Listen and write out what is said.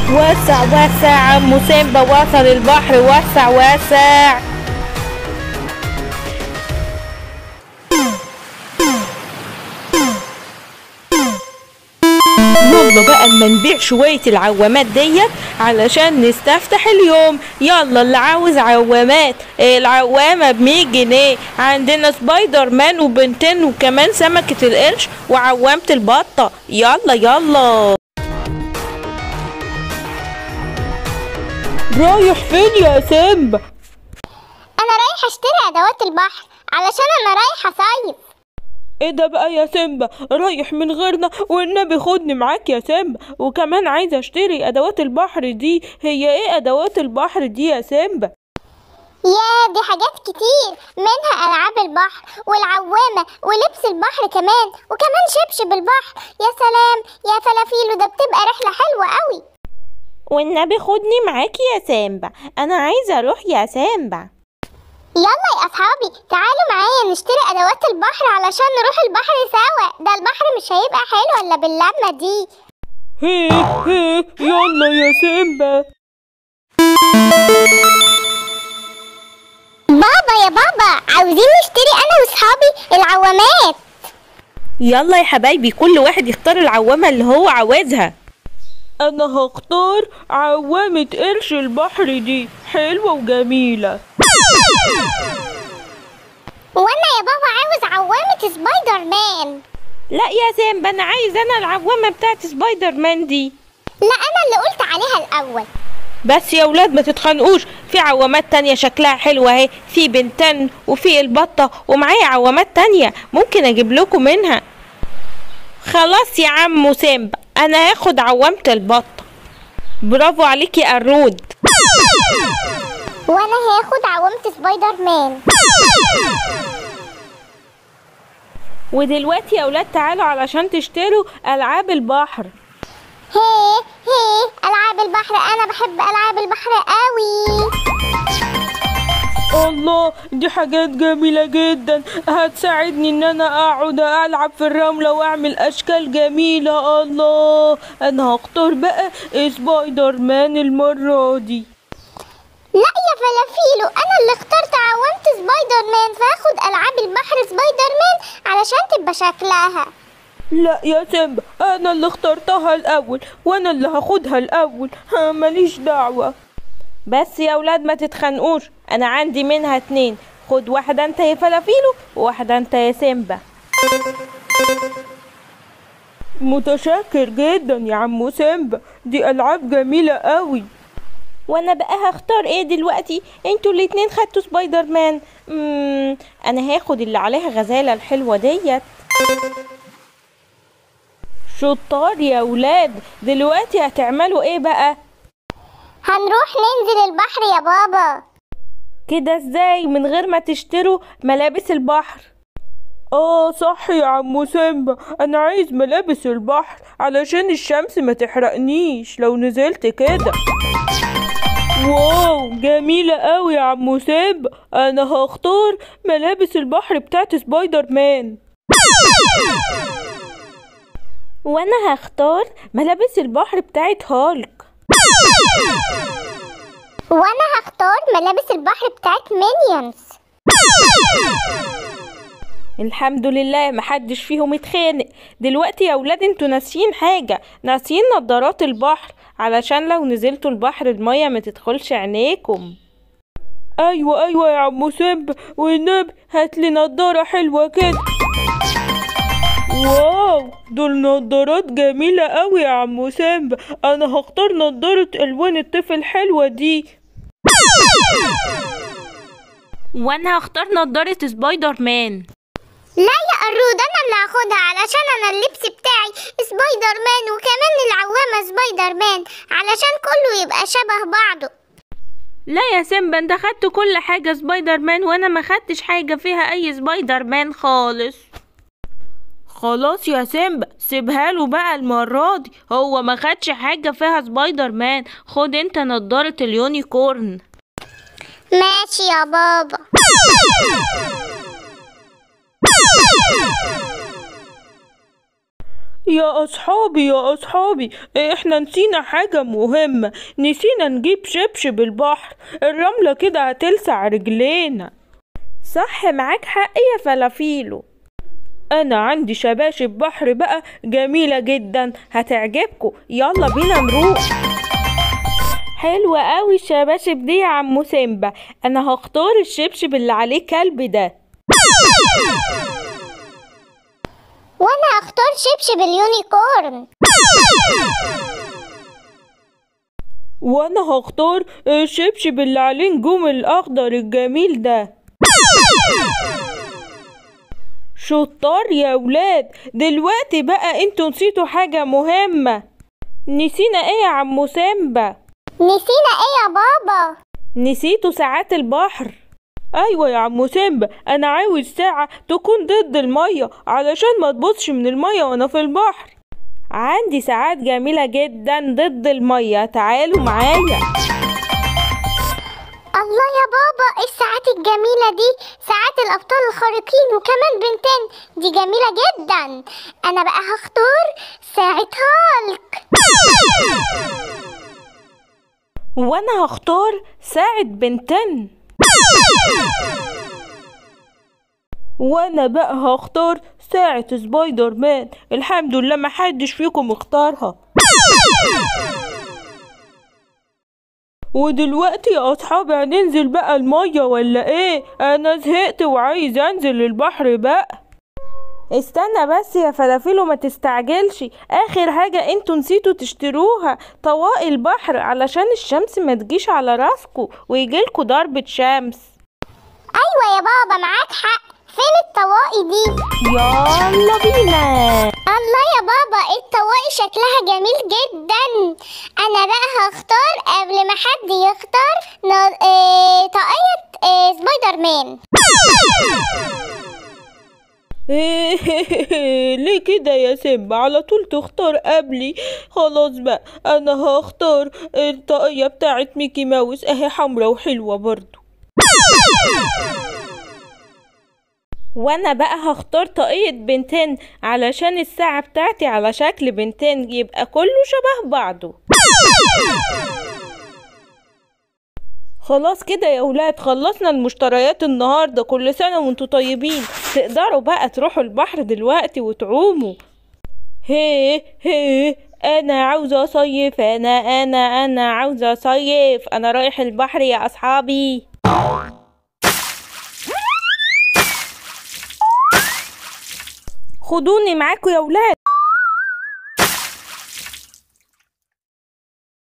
وسع وسع عمو سيمبا وصل البحر وسع وسع يلا بقى اما نبيع شوية العوامات ديت علشان نستفتح اليوم يلا اللي عاوز عوامات العوامة بمية جنيه عندنا سبايدر مان وبنتين وكمان سمكة القرش وعوامة البطة يلا يلا رايح فين يا سيمبا انا رايح اشتري ادوات البحر علشان انا رايح اصيف ايه ده بقى يا سيمبا رايح من غيرنا والنبي خدني معاك يا سيمبا وكمان عايزه اشتري ادوات البحر دي هي ايه ادوات البحر دي يا سيمبا يا دي حاجات كتير منها العاب البحر والعوامه ولبس البحر كمان وكمان شبشب البحر يا سلام يا فلافيلو ده بتبقى رحله حلوه قوي والنبي خدني معاك يا سيمبا انا عايزه اروح يا سيمبا يلا يا اصحابي تعالوا معايا نشتري ادوات البحر علشان نروح البحر سوا ده البحر مش هيبقى حلو الا باللمه دي هي هي يلا يا سيمبا بابا يا بابا عاوزين نشتري انا واصحابي العوامات يلا يا حبايبي كل واحد يختار العوامه اللي هو عاوزها انا هختار عوامه قرش البحر دي حلوه وجميله وانا يا بابا عاوز عوامه سبايدر مان لا يا سيمبا انا عايز انا العوامه بتاعت سبايدر مان دي لا انا اللي قلت عليها الاول بس يا ولاد ما تتخانقوش في عوامات تانية شكلها حلوة اهي في بنتان وفي البطة ومعايا عوامات تانية ممكن اجيب لكم منها خلاص يا عمو سيمبا انا هاخد عوامة البطة برافو عليك يا قرود وانا هاخد عوامه سبايدر مان ودلوقتي يا ولاد تعالوا علشان تشتروا العاب البحر هي هي العاب البحر انا بحب العاب البحر قوي الله دي حاجات جميلة جدا هتساعدني ان انا اقعد العب في الرملة واعمل اشكال جميلة الله انا هختار بقى سبايدر مان المرة دي لا يا فلافيلو انا اللي اخترت عوامة سبايدر مان فهاخد العاب البحر سبايدر مان علشان تبقى شكلها لا يا سيمبا انا اللي اخترتها الاول وانا اللي هاخدها الاول ها ماليش دعوة بس يا اولاد ما تتخانقوش انا عندي منها اتنين خد واحدة انت يا فلافيلو وواحدة انت يا سيمبا متشكر جدا يا عمو سيمبا دي العاب جميلة قوي وانا بقى هختار ايه دلوقتي انتوا الاتنين خدتوا سبايدر مان مم انا هاخد اللي عليها غزالة الحلوة ديت شطار يا ولاد دلوقتي هتعملوا ايه بقى هنروح ننزل البحر يا بابا كده ازاي من غير ما تشتروا ملابس البحر اه صح يا عمو سيمبا انا عايز ملابس البحر علشان الشمس ما تحرقنيش لو نزلت كده واو جميلة قوي يا عمو سيمبا انا هختار ملابس البحر بتاعت سبايدر مان وانا هختار ملابس البحر بتاعت هالك وانا هختار ملابس البحر بتاعت مينيونز الحمد لله محدش فيهم اتخانق دلوقتي يا ولاد انتوا ناسيين حاجة ناسيين نضارات البحر علشان لو نزلتوا البحر المية ما تدخلش عينيكم ايوه ايوه يا عمو سيمبا والنبي هاتلي نضارة حلوة كده واو دول نضارات جميلة قوي يا عمو سيمبا انا هختار نضارة الوان الطفل حلوة دي وانا هختار نضارة سبايدر مان لا يا قرود انا اللي هاخدها علشان انا اللبس بتاعي سبايدر مان وكمان العوامة سبايدر مان علشان كله يبقى شبه بعضه لا يا سيمبا انت خدت كل حاجة سبايدر مان وانا ما خدتش حاجة فيها اي سبايدر مان خالص خلاص يا سيمبا سيبها له بقى المرة دي هو ما خدش حاجة فيها سبايدر مان خد انت نضارة اليونيكورن ماشي يا بابا يا أصحابي يا أصحابي إحنا نسينا حاجة مهمة نسينا نجيب شبشب البحر الرملة كده هتلسع رجلينا صح معاك حق يا فلافيلو أنا عندي شباشب بحر بقى جميلة جدا هتعجبكم يلا بينا نروح حلوة قوي الشباشب دي يا عمو سيمبا أنا هختار الشبشب اللي عليه كلب ده وانا هختار شبشب اليونيكورن وأنا هختار الشبشب اللي عليه نجوم الأخضر الجميل ده شطار يا ولاد دلوقتي بقى انتوا نسيتوا حاجة مهمة نسينا ايه يا عمو سامبا نسينا ايه يا بابا نسيتوا ساعات البحر ايوه يا عمو سامبا انا عاوز ساعة تكون ضد المية علشان ما تبصش من المية وانا في البحر عندي ساعات جميلة جدا ضد المية تعالوا معايا الله يا بابا الساعات الجميلة دي ساعات الأبطال الخارقين وكمان بنتين دي جميلة جدا أنا بقى هختار ساعة هالك وانا هختار ساعة بنتن وانا بقى هختار ساعة سبايدر مان الحمد لله ما حدش فيكم اختارها ودلوقتي يا اصحابي هننزل بقى المية ولا ايه انا زهقت وعايز انزل البحر بقى استنى بس يا فلافيلو ما تستعجلش اخر حاجة انتوا نسيتوا تشتروها طواقي البحر علشان الشمس ما تجيش على راسكوا ويجيلكوا ضربة شمس أيوة يا بابا معاك حق فين الطواقي دي يلا بينا الله يا بابا الطواقي شكلها جميل جدا انا بقى هختار قبل ما حد يختار نا- آه، طاقية آه، سبايدر مان ليه كده يا سيمبا على طول تختار قبلي خلاص بقى انا هختار الطاقية بتاعت ميكي ماوس اهي حمرا وحلوة برضو وانا بقى هختار طاقية بنتين علشان الساعة بتاعتي على شكل بنتين يبقى كله شبه بعضه خلاص كده يا ولاد خلصنا المشتريات النهاردة كل سنة وانتوا طيبين تقدروا بقى تروحوا البحر دلوقتي وتعوموا هي هي انا عاوزة اصيف انا انا انا عاوزة اصيف انا رايح البحر يا اصحابي خدوني معاكم يا ولاد